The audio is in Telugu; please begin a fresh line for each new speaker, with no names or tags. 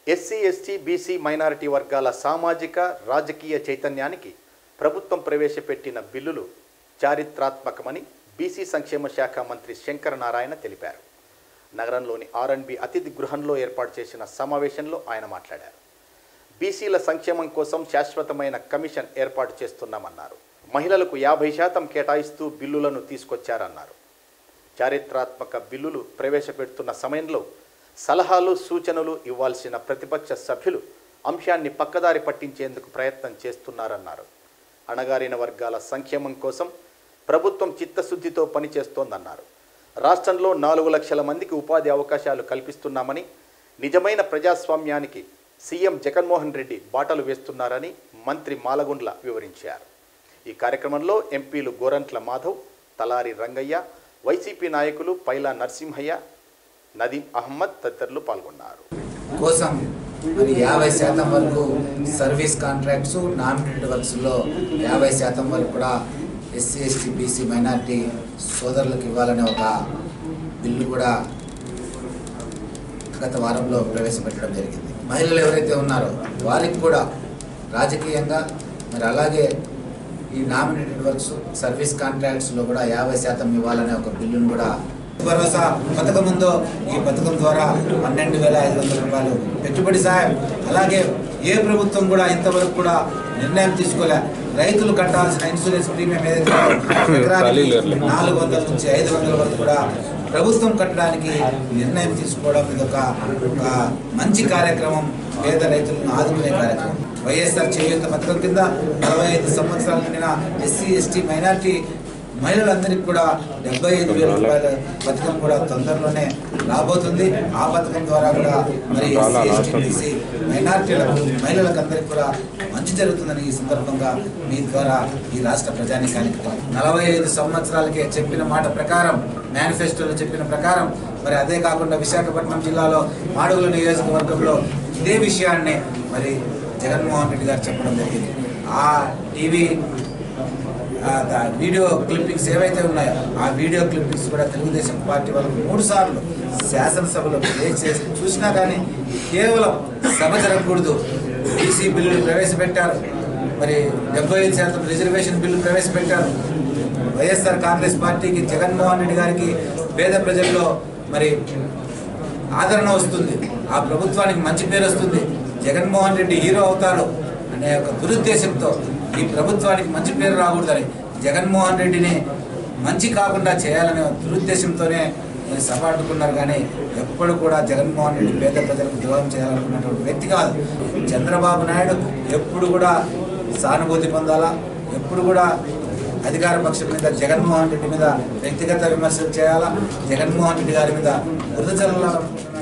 ఎస్సీ ఎస్టీ బీసీ మైనారిటీ వర్గాల సామాజిక రాజకీయ చైతన్యానికి ప్రభుత్వం ప్రవేశపెట్టిన బిల్లులు చారిత్రాత్మకమని బీసీ సంక్షేమ శాఖ మంత్రి శంకర నారాయణ తెలిపారు నగరంలోని ఆర్ఎన్బి అతిథి గృహంలో ఏర్పాటు చేసిన సమావేశంలో ఆయన మాట్లాడారు బీసీల సంక్షేమం కోసం శాశ్వతమైన కమిషన్ ఏర్పాటు చేస్తున్నామన్నారు మహిళలకు యాభై శాతం కేటాయిస్తూ బిల్లులను తీసుకొచ్చారన్నారు చారిత్రాత్మక బిల్లులు ప్రవేశపెడుతున్న సమయంలో సలహాలు సూచనలు ఇవ్వాల్సిన ప్రతిపక్ష సభ్యులు అంశాన్ని పక్కదారి పట్టించేందుకు ప్రయత్నం చేస్తున్నారన్నారు అణగారిన వర్గాల సంక్షేమం కోసం ప్రభుత్వం చిత్తశుద్ధితో పనిచేస్తోందన్నారు రాష్ట్రంలో నాలుగు లక్షల మందికి ఉపాధి అవకాశాలు కల్పిస్తున్నామని నిజమైన ప్రజాస్వామ్యానికి సీఎం జగన్మోహన్ రెడ్డి బాటలు వేస్తున్నారని మంత్రి మాలగుండ్ల వివరించారు ఈ కార్యక్రమంలో ఎంపీలు గోరంట్ల మాధవ్ తలారి రంగయ్య వైసీపీ నాయకులు పైలా నరసింహయ్య నదీం అహ్మద్ తదితరులు పాల్గొన్నారు
కోసం మరి యాభై శాతం వరకు సర్వీస్ కాంట్రాక్ట్స్ నామినేటెడ్ వర్క్స్లో యాభై శాతం వరకు కూడా ఎస్సీ ఎస్టీ బీసీ మైనార్టీ సోదరులకు ఇవ్వాలనే ఒక బిల్లు కూడా గత వారంలో ప్రవేశపెట్టడం జరిగింది మహిళలు ఎవరైతే ఉన్నారో వారికి కూడా రాజకీయంగా మరి అలాగే ఈ నామినేటెడ్ వర్క్స్ సర్వీస్ కాంట్రాక్ట్స్లో కూడా యాభై శాతం ఇవ్వాలనే ఒక బిల్లును కూడా భరోసా పథకం ఉందో ఈ పథకం ద్వారా పన్నెండు వేల ఐదు వందల రూపాయలు పెట్టుబడి సాయం అలాగే ఏ ప్రభుత్వం కూడా ఇంతవరకు కూడా నిర్ణయం తీసుకోలే రైతులు కట్టాల్సిన ఇన్సూరెన్స్ ప్రీమియం ఏదైతే ఉందో, ఎకరానికి నాలుగు వందల నుంచి ఐదు వందల వరకు కూడా ప్రభుత్వం కట్టడానికి నిర్ణయం తీసుకోవడం ఇది ఒక ఒక మంచి కార్యక్రమం పేద రైతులను ఆదుకునే కార్యక్రమం వైఎస్ఆర్ చేయూత పథకం కింద నలభై ఐదు సంవత్సరాల నిండిన ఎస్సీ ఎస్టీ మైనార్టీ మహిళలందరికీ కూడా డెబ్బై ఐదు వేల రూపాయల పథకం కూడా తొందరలోనే రాబోతుంది ఆ పథకం ద్వారా కూడా మరి ఎస్సీ ఎస్టీ బీసీ మైనార్టీలకు మహిళలకు అందరికీ కూడా మంచి జరుగుతుందని ఈ సందర్భంగా మీ ద్వారా ఈ రాష్ట్ర ప్రజానికానికి నలభై ఐదు సంవత్సరాలకే చెప్పిన మాట ప్రకారం మేనిఫెస్టోలో చెప్పిన ప్రకారం మరి అదే కాకుండా విశాఖపట్నం జిల్లాలో మాడుగుల నియోజకవర్గంలో ఇదే విషయాన్ని మరి జగన్మోహన్ రెడ్డి గారు చెప్పడం జరిగింది ఆ టీవీ ఆ దా- వీడియో క్లిప్పింగ్స్ ఏవైతే ఉన్నాయో ఆ వీడియో క్లిప్పింగ్స్ కూడా తెలుగుదేశం పార్టీ వాళ్ళు మూడు సార్లు శాసనసభలో ప్లే చేసి చూసినా కానీ కేవలం సభ జరగకూడదు బీసీ బిల్లులు ప్రవేశపెట్టారు మరి డెబ్బై ఐదు శాతం రిజర్వేషన్ బిల్లు ప్రవేశపెట్టారు వైఎస్ఆర్ కాంగ్రెస్ పార్టీకి జగన్మోహన్ రెడ్డి గారికి పేద ప్రజల్లో మరి ఆదరణ వస్తుంది ఆ ప్రభుత్వానికి మంచి పేరు వస్తుంది జగన్మోహన్ రెడ్డి హీరో అవుతాడు అనే ఒక దురుద్దేశంతో ఈ ప్రభుత్వానికి మంచి పేరు రాకూడదని జగన్మోహన్ రెడ్డిని మంచి కాకుండా చేయాలనే దురుద్దేశంతోనే మరి సభ అడ్డుకున్నారు కానీ ఎప్పుడు కూడా జగన్మోహన్ రెడ్డి పేద ప్రజలకు ద్రోహం చేయాలనుకున్నటువంటి వ్యక్తి కాదు చంద్రబాబు నాయుడు ఎప్పుడు కూడా సానుభూతి పొందాలా ఎప్పుడు కూడా అధికార పక్షం మీద జగన్మోహన్ రెడ్డి మీద వ్యక్తిగత విమర్శలు చేయాలా జగన్మోహన్ రెడ్డి గారి మీద బురద చల్లాలనుకుంటున్న